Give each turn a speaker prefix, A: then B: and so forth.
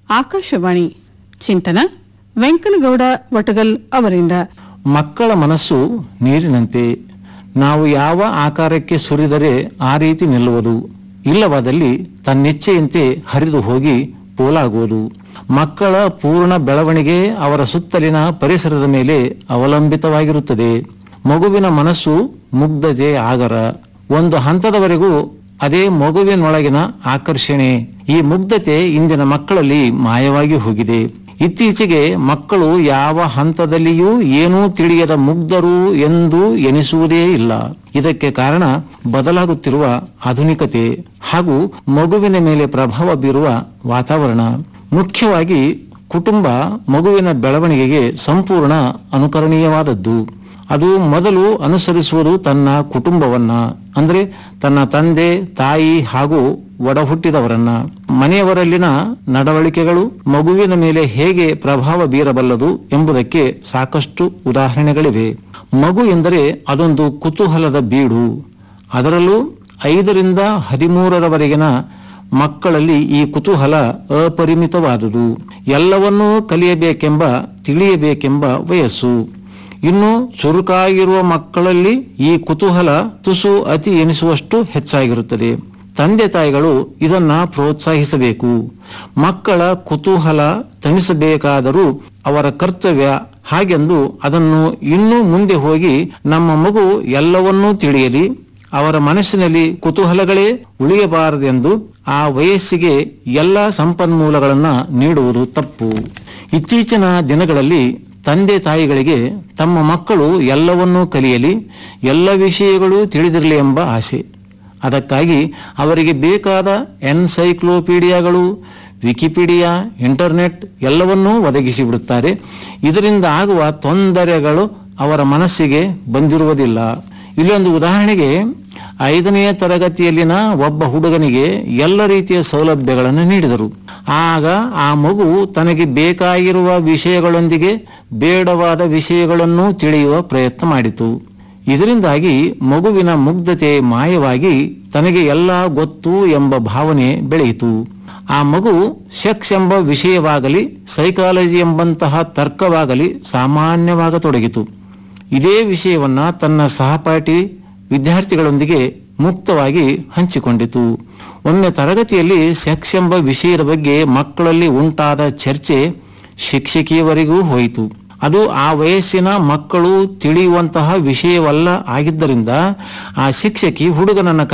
A: ಆಕಾಶವಾಣಿ ಚಿಂತನ ವೆಂಕನಗೌಡ ವಟಗಲ್ ಅವರಿಂದ
B: ಮಕ್ಕಳ ಮನಸ್ಸು ನೀರಿನಂತೆ ನಾವು ಯಾವ ಆಕಾರಕ್ಕೆ ಸುರಿದರೆ ಆ ರೀತಿ ನಿಲ್ಲುವುದು ಇಲ್ಲವಾದಲ್ಲಿ ತನ್ನಿಚ್ಛೆಯಂತೆ ಹರಿದು ಹೋಗಿ ಪೋಲಾಗುವುದು ಮಕ್ಕಳ ಪೂರ್ಣ ಬೆಳವಣಿಗೆ ಅವರ ಸುತ್ತಲಿನ ಪರಿಸರದ ಮೇಲೆ ಅವಲಂಬಿತವಾಗಿರುತ್ತದೆ ಮಗುವಿನ ಮನಸ್ಸು ಮುಗ್ಧತೆ ಆಗರ ಒಂದು ಹಂತದವರೆಗೂ ಅದೇ ಮಗುವಿನೊಳಗಿನ ಆಕರ್ಷಣೆ ಈ ಮುಗ್ಧತೆ ಇಂದಿನ ಮಕ್ಕಳಲ್ಲಿ ಮಾಯವಾಗಿ ಹೋಗಿದೆ ಇತ್ತೀಚೆಗೆ ಮಕ್ಕಳು ಯಾವ ಹಂತದಲ್ಲಿಯೂ ಏನೂ ತಿಳಿಯದ ಮುಗ್ಧರು ಎಂದು ಎನಿಸುವುದೇ ಇಲ್ಲ ಇದಕ್ಕೆ ಕಾರಣ ಬದಲಾಗುತ್ತಿರುವ ಆಧುನಿಕತೆ ಹಾಗೂ ಮಗುವಿನ ಮೇಲೆ ಪ್ರಭಾವ ಬೀರುವ ವಾತಾವರಣ ಮುಖ್ಯವಾಗಿ ಕುಟುಂಬ ಮಗುವಿನ ಬೆಳವಣಿಗೆಗೆ ಸಂಪೂರ್ಣ ಅನುಕರಣೀಯವಾದದ್ದು ಅದು ಮೊದಲು ಅನುಸರಿಸುವುದು ತನ್ನ ಕುಟುಂಬವನ್ನ ಅಂದ್ರೆ ತನ್ನ ತಂದೆ ತಾಯಿ ಹಾಗೂ ಒಡ ಹುಟ್ಟಿದವರನ್ನ ಮನೆಯವರಲ್ಲಿನ ನಡವಳಿಕೆಗಳು ಮಗುವಿನ ಮೇಲೆ ಹೇಗೆ ಪ್ರಭಾವ ಬೀರಬಲ್ಲದು ಎಂಬುದಕ್ಕೆ ಸಾಕಷ್ಟು ಉದಾಹರಣೆಗಳಿವೆ ಮಗು ಎಂದರೆ ಅದೊಂದು ಕುತೂಹಲದ ಬೀಡು ಅದರಲ್ಲೂ ಐದರಿಂದ ಹದಿಮೂರರವರೆಗಿನ ಮಕ್ಕಳಲ್ಲಿ ಈ ಕುತೂಹಲ ಅಪರಿಮಿತವಾದುದು ಎಲ್ಲವನ್ನೂ ಕಲಿಯಬೇಕೆಂಬ ತಿಳಿಯಬೇಕೆಂಬ ವಯಸ್ಸು ಇನ್ನು ಚುರುಕಾಗಿರುವ ಮಕ್ಕಳಲ್ಲಿ ಈ ಕುತೂಹಲ ತುಸು ಅತಿ ಎನಿಸುವಷ್ಟು ಹೆಚ್ಚಾಗಿರುತ್ತದೆ ತಂದೆ ತಾಯಿಗಳು ಇದನ್ನ ಪ್ರೋತ್ಸಾಹಿಸಬೇಕು ಮಕ್ಕಳ ಕುತೂಹಲ ತಣಿಸಬೇಕಾದರೂ ಅವರ ಕರ್ತವ್ಯ ಹಾಗೆಂದು ಅದನ್ನು ಇನ್ನೂ ಮುಂದೆ ಹೋಗಿ ನಮ್ಮ ಮಗು ಎಲ್ಲವನ್ನೂ ತಿಳಿಯಲಿ ಅವರ ಮನಸ್ಸಿನಲ್ಲಿ ಕುತೂಹಲಗಳೇ ಉಳಿಯಬಾರದೆಂದು ಆ ವಯಸ್ಸಿಗೆ ಎಲ್ಲ ಸಂಪನ್ಮೂಲಗಳನ್ನ ನೀಡುವುದು ತಪ್ಪು ಇತ್ತೀಚಿನ ದಿನಗಳಲ್ಲಿ ತಂದೆ ತಾಯಿಗಳಿಗೆ ತಮ್ಮ ಮಕ್ಕಳು ಎಲ್ಲವನ್ನೂ ಕಲಿಯಲಿ ಎಲ್ಲ ವಿಷಯಗಳು ತಿಳಿದಿರಲಿ ಎಂಬ ಆಸೆ ಅದಕ್ಕಾಗಿ ಅವರಿಗೆ ಬೇಕಾದ ಎನ್ಸೈಕ್ಲೋಪೀಡಿಯಾಗಳು ವಿಕಿಪೀಡಿಯಾ ಇಂಟರ್ನೆಟ್ ಎಲ್ಲವನ್ನೂ ಒದಗಿಸಿ ಬಿಡುತ್ತಾರೆ ಇದರಿಂದ ಆಗುವ ತೊಂದರೆಗಳು ಅವರ ಮನಸ್ಸಿಗೆ ಬಂದಿರುವುದಿಲ್ಲ ಇಲ್ಲೊಂದು ಉದಾಹರಣೆಗೆ ಐದನೆಯ ತರಗತಿಯಲ್ಲಿನ ಒಬ್ಬ ಹುಡುಗನಿಗೆ ಎಲ್ಲ ರೀತಿಯ ಸೌಲಭ್ಯಗಳನ್ನು ನೀಡಿದರು ಆಗ ಆ ಮಗು ತನಗೆ ಬೇಕಾಗಿರುವ ವಿಷಯಗಳೊಂದಿಗೆ ಬೇಡವಾದ ವಿಷಯಗಳನ್ನು ತಿಳಿಯುವ ಪ್ರಯತ್ನ ಮಾಡಿತು ಇದರಿಂದಾಗಿ ಮಗುವಿನ ಮುಗ್ಧತೆ ಮಾಯವಾಗಿ ತನಗೆ ಎಲ್ಲ ಗೊತ್ತು ಎಂಬ ಭಾವನೆ ಬೆಳೆಯಿತು ಆ ಮಗು ಸೆಕ್ಸ್ ಎಂಬ ವಿಷಯವಾಗಲಿ ಸೈಕಾಲಜಿ ಎಂಬಂತಹ ತರ್ಕವಾಗಲಿ ಸಾಮಾನ್ಯವಾಗತೊಡಗಿತು ಇದೇ ವಿಷಯವನ್ನ ತನ್ನ ಸಹಪಾಠಿ ವಿದ್ಯಾರ್ಥಿಗಳೊಂದಿಗೆ ಮುಕ್ತವಾಗಿ ಹಂಚಿಕೊಂಡಿತು ಒಮ್ಮೆ ತರಗತಿಯಲ್ಲಿ ಸೆಕ್ಸ್ ಎಂಬ ವಿಷಯದ ಬಗ್ಗೆ ಮಕ್ಕಳಲ್ಲಿ ಉಂಟಾದ ಚರ್ಚೆ ಶಿಕ್ಷಕಿಯವರೆಗೂ ಹೋಯಿತು ಅದು ಆ ವಯಸ್ಸಿನ ಮಕ್ಕಳು ತಿಳಿಯುವಂತಹ ವಿಷಯವಲ್ಲ ಆಗಿದ್ದರಿಂದ ಆ ಶಿಕ್ಷಕಿ ಹುಡುಗನನ್ನ